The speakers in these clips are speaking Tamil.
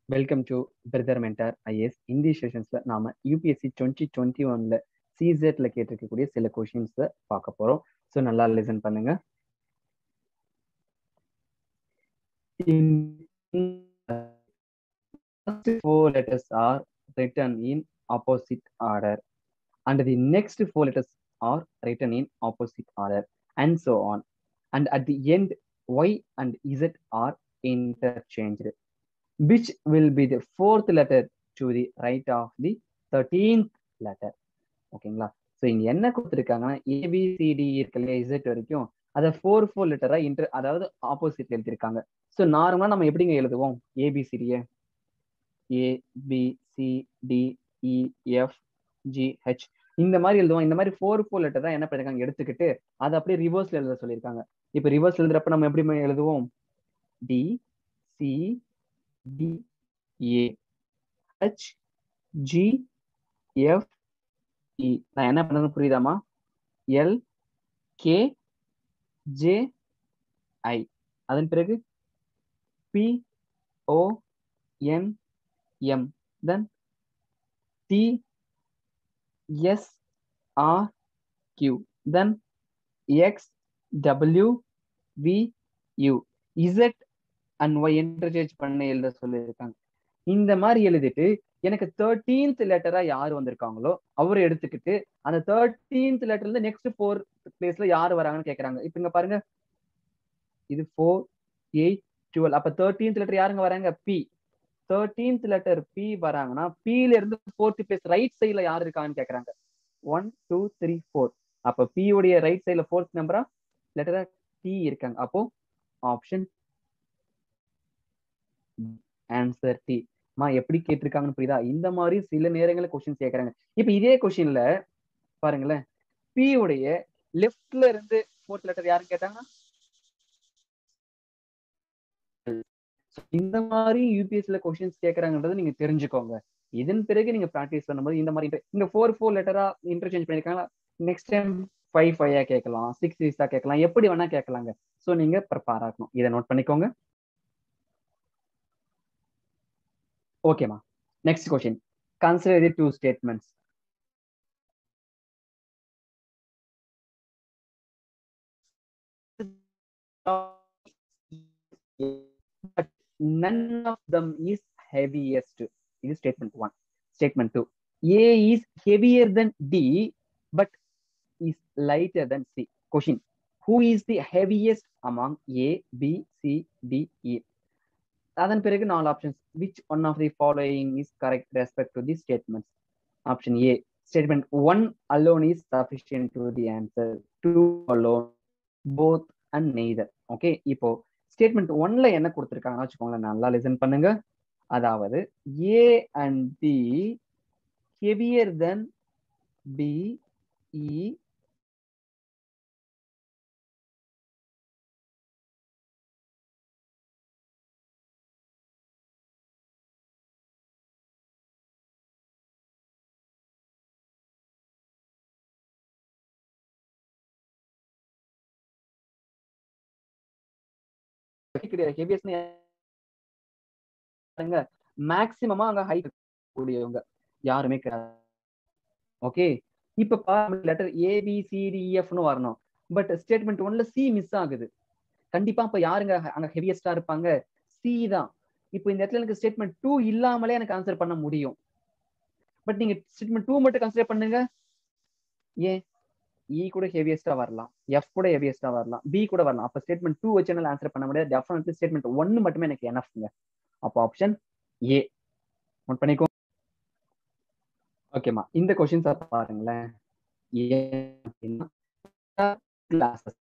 Welcome to brother mentor IS இந்த செஷன்ஸ்ல நாம யூபிஎஸ்சி டுவெண்ட்டி டுவெண்ட்டி ஒன்ல சிசெட்ல கேட்டிருக்கக்கூடிய சில கொஷின்ஸ் பார்க்க போறோம் ஸோ நல்லா லிசன் பண்ணுங்க four letters are written in opposite order and the next four letters are written in opposite order and so on and at the end y and z are interchanged which will be the fourth letter to the right of the 13th letter ஓகேங்களா ஸோ இங்க என்ன கொடுத்துருக்காங்கன்னா ஏபிசிடி இருக்கு இல்லையா இசட் வரைக்கும் அதை ஃபோர் ஃபோர் லெட்டரா இன்டர் அதாவது ஆப்போசிட் எழுதிருக்காங்க ஸோ நார்மலா நம்ம எப்படிங்க எழுதுவோம் ஏபிசிடியை A B C D E F G H இந்த மாதிரி எழுதுவோம் இந்த மாதிரி ஃபோர் ஃபோர் லெட்டர் தான் என்ன பண்ணிருக்காங்க எடுத்துக்கிட்டு அதை அப்படியே ரிவர்ஸ்ல எழுத சொல்லியிருக்காங்க இப்போ ரிவர்ஸ் எழுதுறப்ப நம்ம எப்படி எழுதுவோம் D C D A H G F E நான் என்ன பண்ணணும் புரியுதாமா எல் கே ஜே ஐ அதன் பிறகு P O N M then T S R Q then X W V U Z and Y interchange பண்ண எழுத சொல்லியிருக்காங்க இந்த மாதிரி எழுதிட்டு எனக்கு தேர்ட்டீன்த் லெட்டரா யார் வந்திருக்காங்களோ அவர் எடுத்துக்கிட்டு அந்த தேர்ட்டீன்த் லெட்டர்ல இருந்து நெக்ஸ்ட் ஃபோர் பிளேஸ்ல யார் வராங்கன்னு கேக்குறாங்க இப்ப இங்க பாருங்க இது ஃபோர் எயிட் டுவெல் அப்ப தேர்ட்டீன்த் லெட்டர் யாருங்க வராங்க பி தேர்ட்டீன்த் லெட்டர் பி வராங்கன்னா பில இருந்து ஃபோர்த் பிளேஸ் ரைட் சைட்ல யார் இருக்காங்கன்னு கேக்குறாங்க ஒன் டூ த்ரீ ஃபோர் அப்ப பி உடைய ரைட் சைட்ல ஃபோர்த் நம்பரா லெட்டரா டி இருக்காங்க அப்போ ஆப்ஷன் ஆன்சர் டி மா எப்படி கேட்டிருக்காங்கன்னு புரியுதா இந்த மாதிரி சில நேரங்களில் கொஸ்டின் கேட்கறாங்க இப்ப இதே கொஸ்டின்ல பாருங்களேன் பி உடைய லெஃப்ட்ல இருந்து ஃபோர்த் லெட்டர் யாருன்னு கேட்டாங்கன்னா இந்த மாதிரி யூபிஎஸ்ல கொஸ்டின்ஸ் கேட்கறாங்கன்றதை நீங்க தெரிஞ்சுக்கோங்க இதன் பிறகு நீங்க ப்ராக்டிஸ் பண்ணும்போது இந்த மாதிரி இந்த ஃபோர் ஃபோர் லெட்டரா இன்டர்சேஞ்ச் பண்ணிருக்காங்களா நெக்ஸ்ட் டைம் ஃபைவ் ஃபைவா கேட்கலாம் சிக்ஸ் சிக்ஸா கேட்கலாம் எப்படி வேணா கேட்கலாங்க ஸோ நீங்க ப்ரிப்பேர் ஆகணும் இதை நோட் பண்ணிக்கோங்க ஓகேமா next question consider the two statements but none of them is heaviest இது statement 1 statement 2 a is heavier than d but is lighter than c question who is the heaviest among a b c d e அதன் பிறகு நாலு options which one of the following is correct respect to the statements option A statement one alone is sufficient to the answer two alone both and neither okay இப்போ ஸ்டேட்மெண்ட் ஒன்ல என்ன கொடுத்துருக்காங்கன்னு வச்சுக்கோங்களேன் நல்லா லிசன் பண்ணுங்க அதாவது A and B heavier then B E கிடையாது ஹெவியஸ்னு மேக்சிமமா அங்க ஹைட் கூடியவங்க யாருமே கிடையாது ஓகே இப்ப பாருங்க லெட்டர் ஏபிசிடிஎஃப்னு வரணும் பட் ஸ்டேட்மெண்ட் ஒன்ல சி மிஸ் ஆகுது கண்டிப்பா இப்ப யாருங்க அங்க ஹெவியஸ்டா இருப்பாங்க சி தான் இப்போ இந்த இடத்துல எனக்கு ஸ்டேட்மெண்ட் டூ இல்லாமலே எனக்கு ஆன்சர் பண்ண முடியும் பட் நீங்க ஸ்டேட்மெண்ட் டூ மட்டும் கன்சிடர் பண்ணுங்க ஏன் இ கூட ஹெவியஸ்டா வரலாம் எஃப் கூட ஹெவியஸ்டா வரலாம் பி கூட வரலாம் அப்ப ஸ்டேட்மெண்ட் டூ வச்சு என்னால ஆன்சர் பண்ண முடியாது டெஃபினெட்லி ஸ்டேட்மெண்ட் ஒன்னு மட்டுமே எனக்கு எனஃப்ங்க அப்போ ஆப்ஷன் ஏ நோட் பண்ணிக்கோ ஓகேமா இந்த கொஸ்டின்ஸ் பாருங்களேன் classes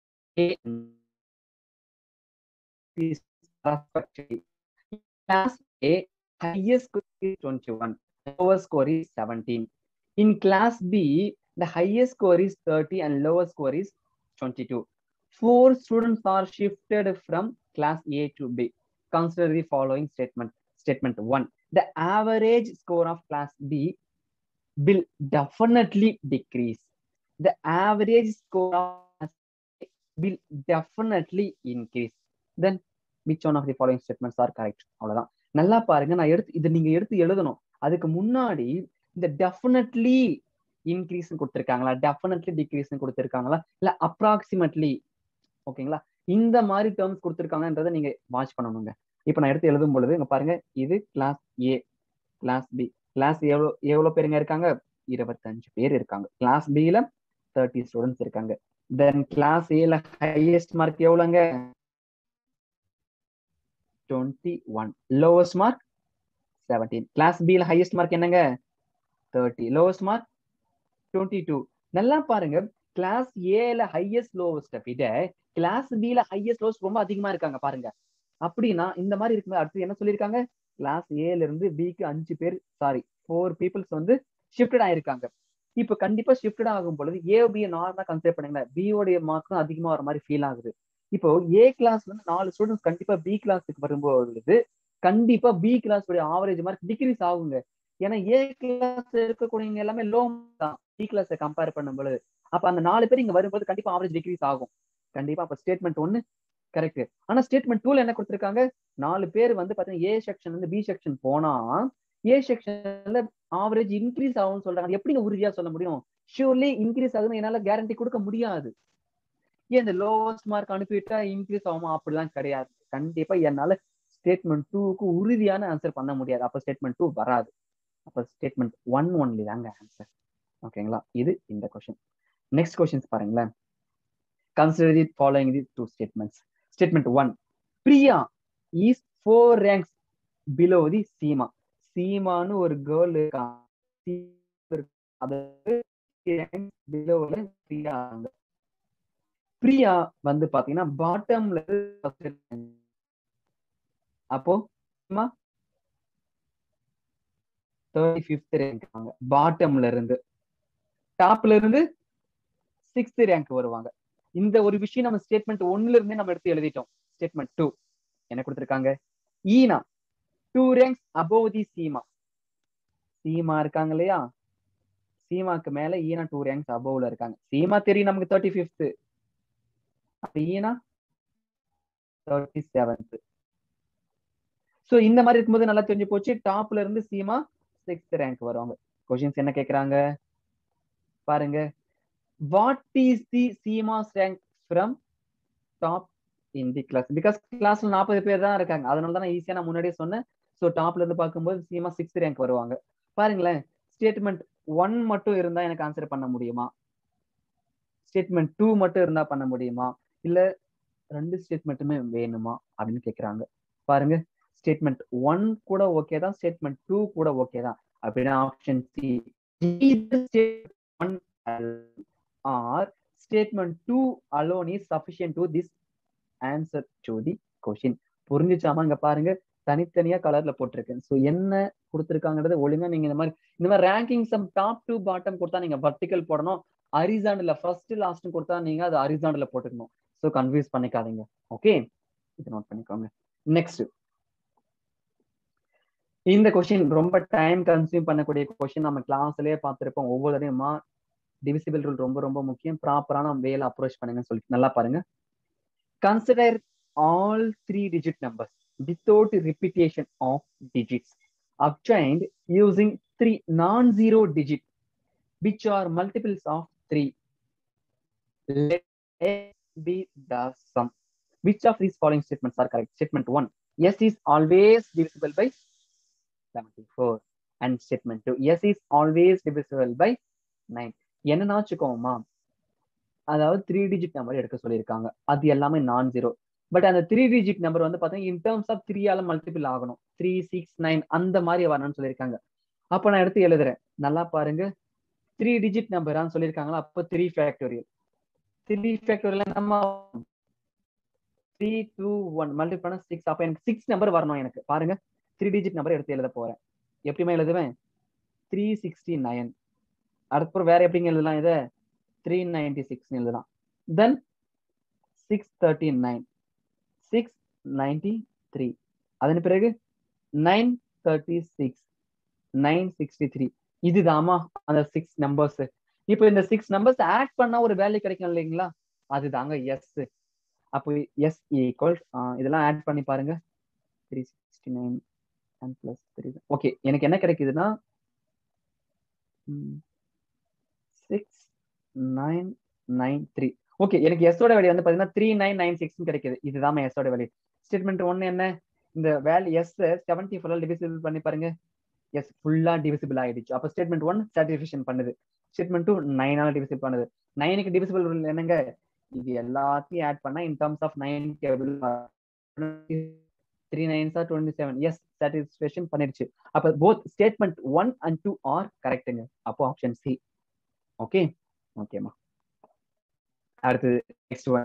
class A highest score is 21 lowest score is 17 in class B the highest score is 30 and lowest score is 22. Four students are shifted from class A to B. Consider the following statement. Statement one. The average score of class B will definitely decrease. The average score of class A will definitely increase. Then which one of the following statements are correct? அவ்வளவுதான் நல்லா பாருங்க நான் எடுத்து இதை நீங்க எடுத்து எழுதணும் அதுக்கு முன்னாடி இந்த டெஃபினெட்லி இன்க்ரீஸ் கொடுத்துருக்காங்களா டெஃபினெட்லி டிக்ரீஸ் கொடுத்துருக்காங்களா இல்ல அப்ராக்சிமேட்லி ஓகேங்களா இந்த மாதிரி டேர்ம்ஸ் கொடுத்துருக்காங்கன்றதை நீங்க வாட்ச் பண்ணணுங்க இப்போ நான் எடுத்து எழுதும் பொழுது இங்க பாருங்க இது class A class B class எவ்வளோ எவ்வளோ பேருங்க இருக்காங்க இருபத்தஞ்சு பேர் இருக்காங்க கிளாஸ் பில தேர்ட்டி ஸ்டூடெண்ட்ஸ் இருக்காங்க தென் கிளாஸ் ஏல ஹையஸ்ட் மார்க் எவ்வளோங்க twenty one lowest mark seventeen class பில ஹையஸ்ட் மார்க் என்னங்க thirty lowest mark twenty two நல்லா பாருங்க கிளாஸ் ஏல ஹையஸ்ட் லோவஸ்ட விட கிளாஸ் பில ஹையஸ்ட் லோவஸ்ட் ரொம்ப அதிகமா இருக்காங்க பாருங்க அப்படின்னா இந்த மாதிரி இருக்கும்போது அடுத்து என்ன சொல்லியிருக்காங்க கிளாஸ் ஏல இருந்து பிக்கு அஞ்சு பேர் சாரி ஃபோர் பீப்புள்ஸ் வந்து ஷிஃப்டட் ஆயிருக்காங்க இப்போ கண்டிப்பா ஷிஃப்டட் ஆகும் பொழுது ஏ பி நார்மலா கன்சிடர் பண்ணுங்களேன் பியோடைய மார்க்கும் அதிகமா வர மாதிரி ஃபீல் ஆகுது இப்போ ஏ கிளாஸ்ல இருந்து நாலு ஸ்டூடெண்ட்ஸ் கண்டிப்பா பி கிளாஸுக்கு வரும்பொழுது கண்டிப்பா பி கிளாஸ் உடைய ஆவரேஜ் மார்க் டிக்ரீஸ் ஆகுங்க ஏன்னா ஏ கிளாஸ் இருக்கக்கூடியவங்க எல்லாமே லோ தான் பி கிளாஸை கம்பேர் பண்ணும் பொழுது அப்ப அந்த நாலு பேர் இங்க வரும்போது கண்டிப்பா ஆவரேஜ் டிக்ரீஸ் ஆகும் கண்டிப்பா அப்ப ஸ்டேட்மெண்ட் ஒன்னு கரெக்ட் ஆனா ஸ்டேட்மெண்ட் டூல என்ன கொடுத்திருக்காங்க நாலு பேர் வந்து பாத்தீங்கன்னா ஏ செக்ஷன் வந்து பி செக்ஷன் போனா ஏ செக்ஷன்ல ஆவரேஜ் இன்க்ரீஸ் ஆகும்னு சொல்றாங்க எப்படிங்க உறுதியா சொல்ல முடியும் ஷூர்லி இன்க்ரீஸ் ஆகுதுன்னு என்னால கேரண்டி கொடுக்க முடியாது ஏன் இந்த லோவஸ்ட் மார்க் அனுப்பிவிட்டா இன்க்ரீஸ் ஆகுமா அப்படிலாம் கிடையாது கண்டிப்பா என்னால ஸ்டேட்மெண்ட் டூக்கு உறுதியான ஆன்சர் பண்ண முடியாது அப்ப ஸ்டேட்மெண்ட் டூ வராது அப்ப ஸ்டேட்மெண்ட் ஒன் ஒன்லி தாங்க ஆன்சர் ஓகேங்களா இது இந்த கொஸ்டின் நெக்ஸ்ட் கொஸ்டின்ஸ் பாருங்களேன் consider the following the two statements statement one Priya is four ranks below the Seema சீமான்னு ஒரு கேர்ள் பிலோல பிரியா பிரியா வந்து பாத்தீங்கன்னா பாட்டம்ல அப்போ தேர்ட்டி ஃபிஃப்த் ரேங்க் பாட்டம்ல இருந்து டாப்ல இருந்து சிக்ஸ்த் ரேங்க் வருவாங்க இந்த ஒரு விஷயம் நம்ம ஸ்டேட்மெண்ட் ஒன்னுல இருந்தே நம்ம எடுத்து எழுதிட்டோம் ஸ்டேட்மெண்ட் டூ என்ன கொடுத்துருக்காங்க Ena two ranks above the Seema Seema இருக்காங்க இல்லையா சீமாக்கு மேல ஈனா டூ ரேங்க்ஸ் அபோவ்ல இருக்காங்க சீமா தெரியும் நமக்கு thirty fifth Ena thirty seventh so இந்த மாதிரி இருக்கும்போது நல்லா தெரிஞ்சு போச்சு டாப்ல இருந்து சீமா சிக்ஸ்த் ரேங்க் வருவாங்க கொஸ்டின்ஸ் என்ன கேக்குறாங்க பாருங்க what is the Seema's rank from top in the class because கிளாஸ்ல நாற்பது பேர் தான் இருக்காங்க அதனால தான் நான் ஈஸியா நான் முன்னாடியே சொன்னேன் ஸோ டாப்ல இருந்து பார்க்கும்போது சீமா சிக்ஸ்த் ரேங்க் வருவாங்க பாருங்களேன் ஸ்டேட்மெண்ட் ஒன் மட்டும் இருந்தா எனக்கு ஆன்சர் பண்ண முடியுமா ஸ்டேட்மெண்ட் டூ மட்டும் இருந்தா பண்ண முடியுமா இல்ல ரெண்டு ஸ்டேட்மெண்ட்டுமே வேணுமா அப்படின்னு கேக்குறாங்க பாருங்க ஸ்டேட்மெண்ட் ஒன் கூட ஓகே தான் ஸ்டேட்மெண்ட் டூ கூட ஓகே தான் அப்படின்னா option C one or statement two alone is sufficient to this answer to the question புரிஞ்சுச்சாமா இங்க பாருங்க தனித்தனியா கலர்ல போட்டிருக்கேன் ஸோ என்ன கொடுத்துருக்காங்கிறது ஒழுங்கா நீங்க இந்த மாதிரி இந்த மாதிரி ranking sum top to bottom கொடுத்தா நீங்க வர்டிக்கல் போடணும் அரிசாண்டில் ஃபர்ஸ்ட் லாஸ்ட் கொடுத்தா நீங்க அது அரிசாண்டில் போட்டுக்கணும் ஸோ கன்ஃபியூஸ் பண்ணிக்காதீங்க ஓகே இது நோட் பண்ணிக்கோங்க நெக்ஸ்ட் இந்த கொஸ்டின் ரொம்ப டைம் கன்சியூம் பண்ணக்கூடிய கொஸ்டின் நம்ம கிளாஸ்லயே பார்த்திருப்போம் ஒவ்வொரு தடையுமா டிவிசிபிள் ரூல் ரொம்ப ரொம்ப முக்கியம் ப்ராப்பரான வேலை அப்ரோச் பண்ணுங்கன்னு சொல்லிட்டு நல்லா பாருங்க consider all three digit numbers without repetition of digits obtained using three non-zero digit which are multiples of three let x be the sum which of these following statements are correct statement one s is always divisible by 74 and statement two s is always divisible by 9 என்னன்னா வச்சுக்கோமா அதாவது த்ரீ டிஜிட் நம்பர் எடுக்க சொல்லியிருக்காங்க அது எல்லாமே நான் ஜீரோ பட் அந்த த்ரீ டிஜிட் நம்பர் வந்து பாத்தீங்கன்னா இன் டேர்ம்ஸ் ஆஃப் த்ரீயால மல்டிபிள் ஆகணும் த்ரீ சிக்ஸ் நைன் அந்த மாதிரி வரணும்னு சொல்லியிருக்காங்க அப்ப நான் எடுத்து எழுதுறேன் நல்லா பாருங்க த்ரீ டிஜிட் நம்பரான்னு சொல்லியிருக்காங்களா அப்போ த்ரீ ஃபேக்டோரியல் த்ரீ ஃபேக்டோரியல் நம்ம த்ரீ டூ ஒன் மல்டிபிள் பண்ண சிக்ஸ் அப்போ எனக்கு சிக்ஸ் நம்பர் வரணும் எனக்கு பாருங்க த்ரீ டிஜிட் நம்பர் எடுத்து எழுத போறேன் எப்படிமா எழுதுவேன் த்ரீ சிக்ஸ்டி நைன் அடுத்தப்புறம் வேற எப்படிங்க எழுதலாம் இதை த்ரீ நைன்டி சிக்ஸ் எழுதலாம் then six thirty nine six ninety three அதன் பிறகு nine thirty six nine sixty three இதுதாமா அந்த சிக்ஸ் நம்பர்ஸ் இப்போ இந்த சிக்ஸ் நம்பர்ஸ் ஆட் பண்ணா ஒரு வேல்யூ கிடைக்கும் இல்லைங்களா அதுதாங்க எஸ் அப்போ எஸ் ஈக்குவல் இதெல்லாம் ஆட் பண்ணி பாருங்க three sixty nine n plus three okay எனக்கு என்ன கிடைக்குதுன்னா six nine nine three okay எனக்கு எஸ்ஸோட வேல்யூ வந்து பாத்தீங்கன்னா த்ரீ நைன் நைன் சிக்ஸ் கிடைக்குது இதுதான் எஸ்ஸோட வேல்யூ ஸ்டேட்மெண்ட் ஒன்னு என்ன இந்த வேல்யூ எஸ் செவன்டி ஃபுல்லா டிவிசிபிள் பண்ணி பாருங்க எஸ் ஃபுல்லா டிவிசிபிள் ஆயிடுச்சு அப்ப ஸ்டேட்மெண்ட் ஒன் சாட்டிஸ்ஃபேக்ஷன் பண்ணுது ஸ்டேட்மெண்ட் டூ நைனால டிவிசிபிள் பண்ணுது நைனுக்கு டிவிசிபிள் என்னங்க இது எல்லாத்தையும் ஆட் பண்ணா in terms of nine table three nines are twenty seven S satisfaction பண்ணிருச்சு அப்ப both statement one and two are கரெக்டுங்க அப்போ ஆப்ஷன் சி ஓகே ஓகேம்மா அடுத்து next one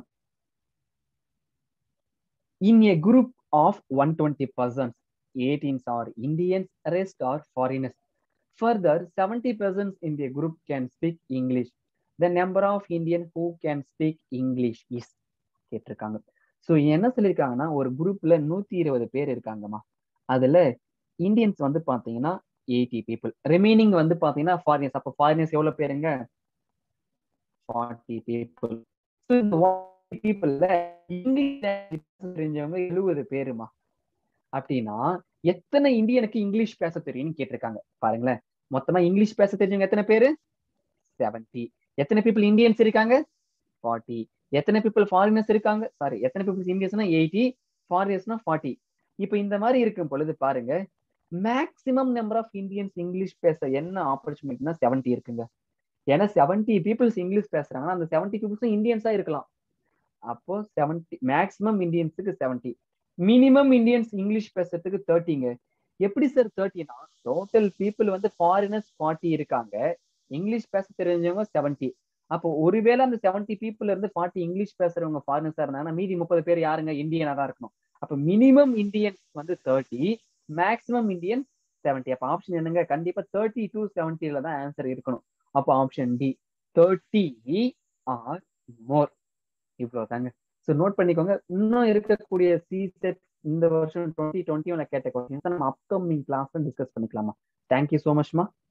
in a group of one twenty persons eighteens R Indians rest are foreigners further seventy persons in the group can speak English the number of Indian who can speak English is கேட்டிருக்காங்க ஸோ என்ன சொல்லியிருக்காங்கன்னா ஒரு குரூப்ல நூத்தி இருபது பேர் இருக்காங்கம்மா அதுல இந்தியன்ஸ் வந்து பாத்தீங்கன்னா எயிட்டி பீப்புள் ரிமைனிங் வந்து பாத்தீங்கன்னா ஃபாரினர்ஸ் அப்போ ஃபாரினர்ஸ் எவ்வளவு பேருங்க ஃபார்ட்டி பீப்புள் பீப்புள்ல இங்கிலீஷ் தெரிஞ்சவங்க எழுபது பேருமா அப்படின்னா எத்தனை இந்தியனுக்கு இங்கிலீஷ் பேச தெரியும்னு கேட்டிருக்காங்க பாருங்களேன் மொத்தமா இங்கிலீஷ் பேச தெரிஞ்சவங்க எத்தனை பேரு செவன்டி எத்தனை பீப்புள் இந்தியன்ஸ் இருக்காங்க ஃபார்ட்டி எத்தனை பீப்புள் ஃபாரினர்ஸ் இருக்காங்க சாரி எத்தனை பீப்புள்ஸ் இந்தியன்ஸ்னா எயிட்டி ஃபாரினர்ஸ்னா ஃபார்ட்டி இப்போ இந்த மாதிரி இருக்கும் பொழுது பாருங்க maximum number of Indians English பேச என்ன ஆப்பர்ச்சுனிட்டினா செவன்டி இருக்குங்க ஏன்னா செவன்டி பீப்புள்ஸ் இங்கிலீஷ் பேசுறாங்கன்னா அந்த செவன்டி பீப்புள்ஸும் இந்தியன்ஸா இருக்கலாம் அப்போ செவன்டி மேக்சிமம் இந்தியன்ஸுக்கு செவன்டி மினிமம் இந்தியன்ஸ் இங்கிலீஷ் பேசுறதுக்கு தேர்ட்டிங்க எப்படி சார் தேர்ட்டினா டோட்டல் பீப்புள் வந்து ஃபாரினர்ஸ் ஃபார்ட்டி இருக்காங்க இங்கிலீஷ் பேச தெரிஞ்சவங்க செவன்டி அப்போ ஒருவேளை அந்த செவன்டி பீப்புள் இருந்து ஃபார்ட்டி இங்கிலீஷ் பேசுறவங்க ஃபாரினர்ஸா இருந்தாங்கன்னா மீதி முப்பது பேர் யாருங்க இந்தியனா தான் இருக்கணும் அப்ப மினிமம் இந்தியன்ஸ் வந்து தேர்ட்டி மேக்சிமம் இந்தியன் செவன்டி அப்ப ஆப்ஷன் என்னங்க கண்டிப்பா தேர்ட்டி டு செவன்டில தான் ஆன்சர் இருக்கணும் அப்போ option D thirty or more இவ்வளவு தாங்க ஸோ நோட் பண்ணிக்கோங்க இன்னும் இருக்கக்கூடிய சி செட் இந்த வருஷம் டுவெண்ட்டி டுவெண்ட்டி ஒன்ல கேட்ட கொஸ்டின்ஸ் நம்ம அப்கமிங் கிளாஸ்ல டிஸ்கஸ் பண்ணிக்கலாமா தேங்க்யூ ஸோ மச்மா